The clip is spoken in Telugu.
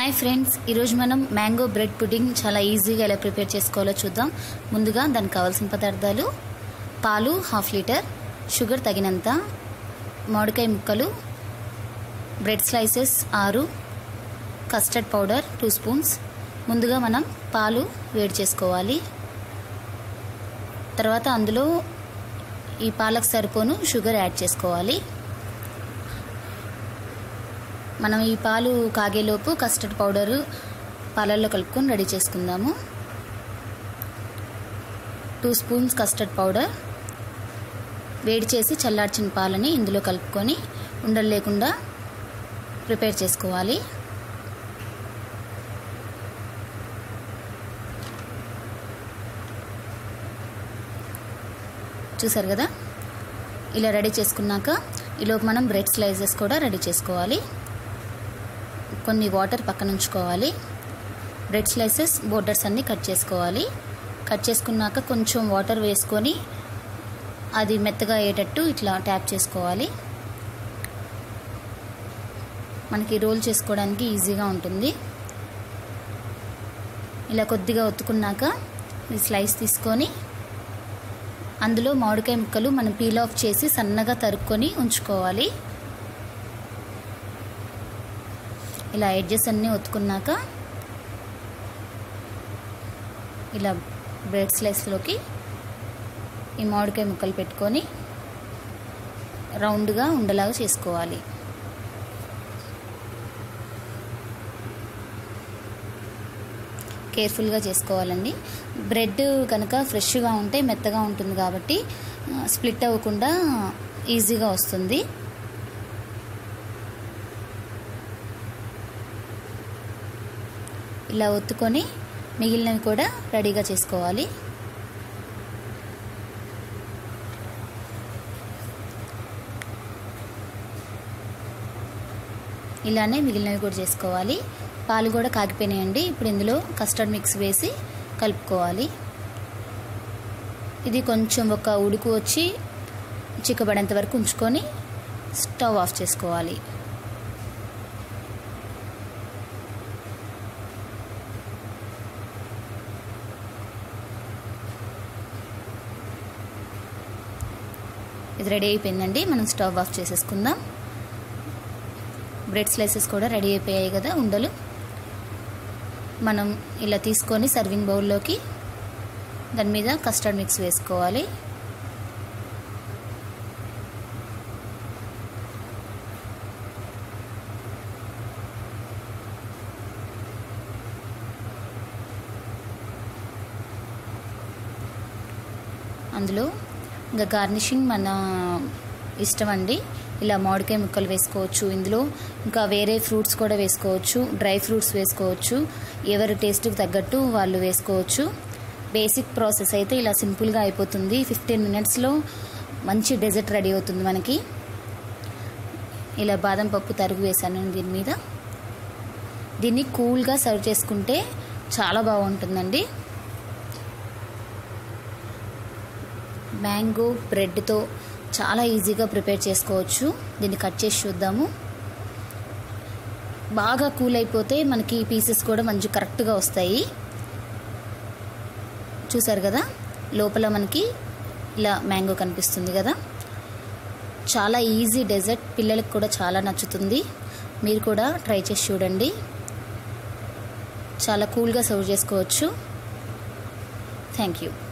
హాయ్ ఫ్రెండ్స్ ఈరోజు మనం మ్యాంగో బ్రెడ్ పుడ్డింగ్ చాలా ఈజీగా ఎలా ప్రిపేర్ చేసుకోవాలో చూద్దాం ముందుగా దానికి కావాల్సిన పదార్థాలు పాలు హాఫ్ లీటర్ షుగర్ తగినంత మామిడికాయ ముక్కలు బ్రెడ్ స్లైసెస్ ఆరు కస్టర్డ్ పౌడర్ టూ స్పూన్స్ ముందుగా మనం పాలు వేడి చేసుకోవాలి తర్వాత అందులో ఈ పాలకు సరిపోను షుగర్ యాడ్ చేసుకోవాలి మనం ఈ పాలు కాగేలోపు కస్టర్డ్ పౌడరు పాలల్లో కలుపుకొని రెడీ చేసుకుందాము టూ స్పూన్స్ కస్టర్డ్ పౌడర్ వేడి చేసి చల్లార్చిన పాలని ఇందులో కలుపుకొని ఉండలు లేకుండా ప్రిపేర్ చేసుకోవాలి చూసారు కదా ఇలా రెడీ చేసుకున్నాక ఈలోపు మనం బ్రెడ్ స్లైసెస్ కూడా రెడీ చేసుకోవాలి కొన్ని వాటర్ పక్కన ఉంచుకోవాలి బ్రెడ్ స్లైసెస్ బోర్డర్స్ అన్నీ కట్ చేసుకోవాలి కట్ చేసుకున్నాక కొంచెం వాటర్ వేసుకొని అది మెత్తగా అయ్యేటట్టు ఇట్లా ట్యాప్ చేసుకోవాలి మనకి రోల్ చేసుకోవడానికి ఈజీగా ఉంటుంది ఇలా కొద్దిగా ఒత్తుకున్నాక ఈ స్లైస్ తీసుకొని అందులో మామిడికాయ ముక్కలు మనం పీల్ ఆఫ్ చేసి సన్నగా తరుక్కొని ఉంచుకోవాలి ఇలా ఎడ్జెస్ అన్నీ ఒత్తుకున్నాక ఇలా బ్రెడ్ స్లైస్లోకి ఈ మామిడికాయ ముక్కలు పెట్టుకొని రౌండ్గా ఉండలాగా చేసుకోవాలి కేర్ఫుల్గా చేసుకోవాలండి బ్రెడ్ కనుక ఫ్రెష్గా ఉంటే మెత్తగా ఉంటుంది కాబట్టి స్ప్లిట్ అవ్వకుండా ఈజీగా వస్తుంది ఇలా ఒత్తుకొని మిగిలినవి కూడా రెడీగా చేసుకోవాలి ఇలానే మిగిలినవి కూడా చేసుకోవాలి పాలు కూడా కాగిపోయినాయండి ఇప్పుడు ఇందులో కస్టర్డ్ మిక్స్ వేసి కలుపుకోవాలి ఇది కొంచెం ఒక ఉడుకు వచ్చి చిక్కబడేంత వరకు ఉంచుకొని స్టవ్ ఆఫ్ చేసుకోవాలి ఇది రెడీ అయిపోయిందండి మనం స్టవ్ ఆఫ్ చేసేసుకుందాం బ్రెడ్ స్లైసెస్ కూడా రెడీ అయిపోయాయి కదా ఉండలు మనం ఇలా తీసుకొని సర్వింగ్ బౌల్లోకి దాని మీద కస్టర్డ్ మిక్స్ వేసుకోవాలి అందులో ఇంకా గార్నిషింగ్ మన ఇష్టం అండి ఇలా మామిడికాయ ముక్కలు వేసుకోవచ్చు ఇందులో ఇంకా వేరే ఫ్రూట్స్ కూడా వేసుకోవచ్చు డ్రై ఫ్రూట్స్ వేసుకోవచ్చు ఎవరి టేస్ట్కి తగ్గట్టు వాళ్ళు వేసుకోవచ్చు బేసిక్ ప్రాసెస్ అయితే ఇలా సింపుల్గా అయిపోతుంది ఫిఫ్టీన్ మినిట్స్లో మంచి డెజర్ట్ రెడీ అవుతుంది మనకి ఇలా బాదం పప్పు తరుగు వేసాను దీని మీద దీన్ని కూల్గా సర్వ్ చేసుకుంటే చాలా బాగుంటుందండి మ్యాంగో బ్రెడ్తో చాలా ఈజీగా ప్రిపేర్ చేసుకోవచ్చు దీన్ని కట్ చేసి చూద్దాము బాగా కూల్ అయిపోతే మనకి పీసెస్ కూడా మంచి కరెక్ట్గా వస్తాయి చూసారు కదా లోపల మనకి ఇలా మ్యాంగో కనిపిస్తుంది కదా చాలా ఈజీ డెజర్ట్ పిల్లలకు కూడా చాలా నచ్చుతుంది మీరు కూడా ట్రై చేసి చూడండి చాలా కూల్గా సర్వ్ చేసుకోవచ్చు థ్యాంక్ యూ